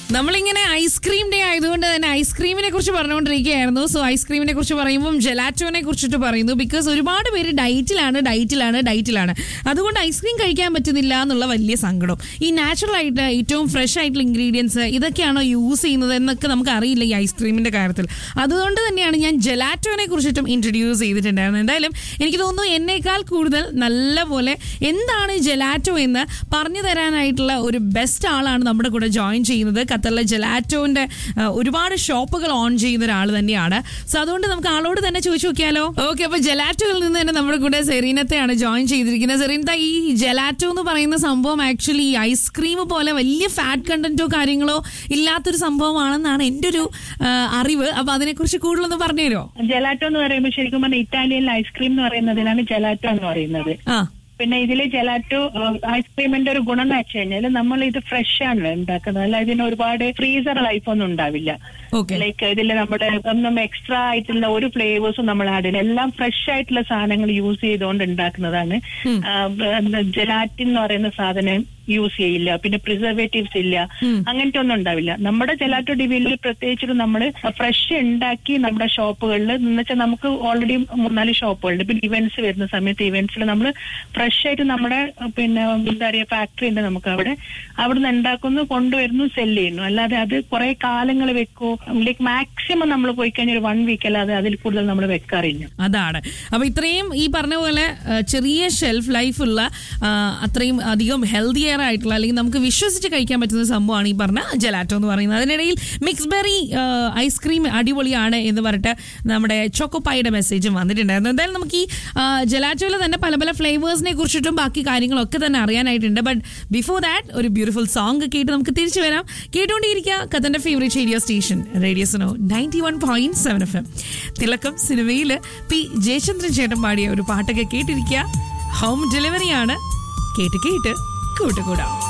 നമ്മളിങ്ങനെ ice cream day ആയതുകൊണ്ട് തന്നെ ഐസ്ക്രീമിനെ കുറിച്ച് പറഞ്ഞുകൊണ്ടിരിക്കുകയായിരുന്നു സോ ഐസ്ക്രീമിനെ കുറിച്ച് പറയുമ്പം ജെലാറ്റോനെ കുറിച്ചിട്ട് പറയുന്നു ബിക്കോസ് ഒരുപാട് പേര് ഡയറ്റിലാണ് ഡയറ്റിലാണ് ഡയറ്റിലാണ് അതുകൊണ്ട് ഐസ്ക്രീം കഴിക്കാൻ പറ്റുന്നില്ല എന്നുള്ള വലിയ സങ്കടം ഈ നാച്ചുറൽ ആയിട്ട് ഏറ്റവും ഫ്രഷ് ആയിട്ടുള്ള ഇൻഗ്രീഡിയൻസ് ഇതൊക്കെയാണോ യൂസ് ചെയ്യുന്നത് എന്നൊക്കെ നമുക്ക് അറിയില്ല ഈ ഐസ്ക്രീമിന്റെ കാര്യത്തിൽ അതുകൊണ്ട് തന്നെയാണ് ഞാൻ ജെലാറ്റോനെ കുറിച്ചിട്ടും ഇൻട്രൊഡ്യൂസ് ചെയ്തിട്ടുണ്ടായിരുന്നത് എന്തായാലും എനിക്ക് തോന്നുന്നു എന്നേക്കാൾ കൂടുതൽ നല്ല പോലെ എന്താണ് ജെലാറ്റോ എന്ന് പറഞ്ഞു തരാനായിട്ടുള്ള ഒരു ബെസ്റ്റ് ആളാണ് നമ്മുടെ കൂടെ ജോയിൻ ചെയ്യുന്നത് ഖത്തറിലെ ജെലാറ്റോന്റെ ആ, ഒരുപാട് ഷോപ്പുകൾ ഓൺ ചെയ്യുന്ന ഒരാൾ തന്നെയാണ് സോ അതുകൊണ്ട് നമുക്ക് ആളോട് തന്നെ ചോദിച്ചു നോക്കിയാലോ ഓക്കെ അപ്പൊ ജെലാറ്റോയിൽ നിന്ന് തന്നെ നമ്മുടെ കൂടെ സെറീനത്തെയാണ് ജോയിൻ ചെയ്തിരിക്കുന്നത് സെറീനത്ത ഈ ജെലാറ്റോ എന്ന് പറയുന്ന സംഭവം ആക്ച്വലി ഐസ്ക്രീം പോലെ വലിയ ഫാറ്റ് കണ്ടന്റോ കാര്യങ്ങളോ ഇല്ലാത്തൊരു സംഭവമാണെന്നാണ് എൻ്റെ ഒരു ആ, അറിവ് അപ്പൊ അതിനെക്കുറിച്ച് കൂടുതലൊന്ന് പറഞ്ഞുതരുമോ ജലാറ്റോ എന്ന് പറയുമ്പോൾ ശരിക്കും പറഞ്ഞാൽ ഇറ്റാലിയൻ ഐസ്ക്രീം എന്ന് പറയുന്നതിനാണ് ജലാറ്റോ എന്ന് പറയുന്നത് ആ പിന്നെ ഇതിൽ ജലാറ്റോ ഐസ്ക്രീമിന്റെ ഒരു ഗുണം എന്ന് വെച്ച് കഴിഞ്ഞാൽ നമ്മൾ ഇത് ഫ്രഷ് ആണ് ഉണ്ടാക്കുന്നത് അല്ല ഇതിന് ഒരുപാട് ഫ്രീസർ ലൈഫ് ഒന്നും ഉണ്ടാവില്ല ഓക്കെ ലൈക്ക് ഇതിൽ നമ്മുടെ ഒന്നും എക്സ്ട്രാ ആയിട്ടുള്ള ഒരു ഫ്ലേവേഴ്സും നമ്മൾ ആഡ് ചെയ്യില്ല എല്ലാം ഫ്രഷ് ആയിട്ടുള്ള സാധനങ്ങൾ യൂസ് ചെയ്തുകൊണ്ട് ഉണ്ടാക്കുന്നതാണ് ജലാറ്റിൻ എന്ന് പറയുന്ന സാധനം യൂസ് ചെയ്യില്ല പിന്നെ പ്രിസർവേറ്റീവ്സ് ഇല്ല അങ്ങനത്തെ ഒന്നും ഉണ്ടാവില്ല നമ്മുടെ ജലാറ്റോ ഡിവിയിൽ പ്രത്യേകിച്ചിട്ട് നമ്മൾ ഫ്രഷ് ഉണ്ടാക്കി നമ്മുടെ ഷോപ്പുകളിൽ എന്ന് വെച്ചാൽ നമുക്ക് ഓൾറെഡി മൂന്നാല് ഷോപ്പുകളുണ്ട് പിന്നെ ഇവന്റ്സ് വരുന്ന സമയത്ത് ഇവന്റ്സിൽ നമ്മൾ ഫ്രഷ് ആയിട്ട് നമ്മുടെ പിന്നെ എന്താ പറയുക ഫാക്ടറി ഉണ്ട് നമുക്ക് അവിടെ അവിടെ നിന്ന് ഉണ്ടാക്കുന്നു കൊണ്ടുവരുന്നു സെല് ചെയ്യുന്നു അല്ലാതെ അത് കുറെ കാലങ്ങൾ വെക്കോ ലൈക്ക് മാക്സിമം നമ്മൾ പോയി കഴിഞ്ഞാൽ ഒരു വൺ വീക്ക് അല്ലാതെ അതിൽ കൂടുതൽ നമ്മൾ വെക്കാറില്ല അതാണ് അപ്പൊ ഇത്രയും ഈ പറഞ്ഞ പോലെ ആ, ചെറിയ ഷെൽഫ് ലൈഫ് ഉള്ള ആ, അത്രയും അധികം ഹെൽത്തിയർ ആയിട്ടുള്ള അല്ലെങ്കിൽ നമുക്ക് വിശ്വസിച്ച് കഴിക്കാൻ പറ്റുന്ന സംഭവമാണ് ഈ പറഞ്ഞ ജലാറ്റോ എന്ന് പറയുന്നത് അതിനിടയിൽ മിക്സ് ബെറി ഐസ്ക്രീം അടിപൊളിയാണ് എന്ന് പറഞ്ഞിട്ട് നമ്മുടെ ചോക്കോപ്പായുടെ മെസ്സേജും വന്നിട്ടുണ്ടായിരുന്നു എന്തായാലും നമുക്ക് ഈ ജലാറ്റോയിൽ തന്നെ പല പല ഫ്ലേവേഴ്സിനെ കുറിച്ചിട്ടും ബാക്കി കാര്യങ്ങളൊക്കെ തന്നെ അറിയാനായിട്ടുണ്ട് ബട്ട് ബിഫോർ ദാറ്റ് ഒരു ബ്യൂട്ടിഫുൾ സോങ് കേട്ട് നമുക്ക് തിരിച്ചു വരാം കേട്ടുകൊണ്ടിരിക്കുക കഥന്റെ favourite radio station radio Sano ninety one point seven F M തിളക്കം സിനിമയിൽ പി ജയചന്ദ്രൻ ചേട്ടൻ പാടിയ ഒരു പാട്ടൊക്കെ കേട്ടിരിക്കുക ഹോം ഡെലിവറിയാണ് കേട്ട് കേട്ട് കൂട്ടുകൂടാം